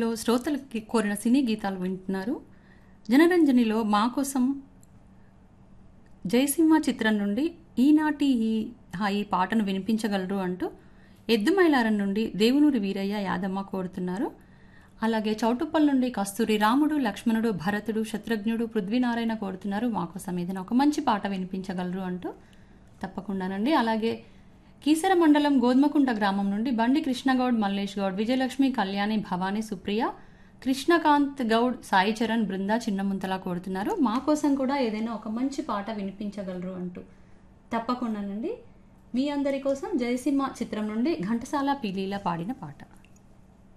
శ్రోతలకి కోరిన సినీ గీతాలు వింటున్నారు జనరంజనిలో మా కోసం జయసింహ చిత్రం నుండి ఈనాటి ఈ ఈ పాటను వినిపించగలరు అంటూ ఎద్దుమైలారం నుండి దేవునూరి వీరయ్య యాదమ్మ కోరుతున్నారు అలాగే చౌటుప్పల్ నుండి కస్తూరి రాముడు లక్ష్మణుడు భరతుడు శత్రుఘ్నుడు పృథ్వీనారాయణ కోరుతున్నారు మా కోసం ఏదైనా ఒక మంచి పాట వినిపించగలరు అంటూ తప్పకుండానండి అలాగే కీసర మండలం గోధుమకుంట గ్రామం నుండి బండి కృష్ణగౌడ్ మల్లేష్ గౌడ్ విజయలక్ష్మి కళ్యాణి భవానీ సుప్రియ కృష్ణకాంత్ గౌడ్ సాయి చరణ్ బృందా చిన్నముంతలా కోరుతున్నారు మా కోసం కూడా ఏదైనా ఒక మంచి పాట వినిపించగలరు అంటూ తప్పకుండానండి మీ అందరి కోసం జయసింహ చిత్రం నుండి ఘంటసాల పీలీల పాడిన పాట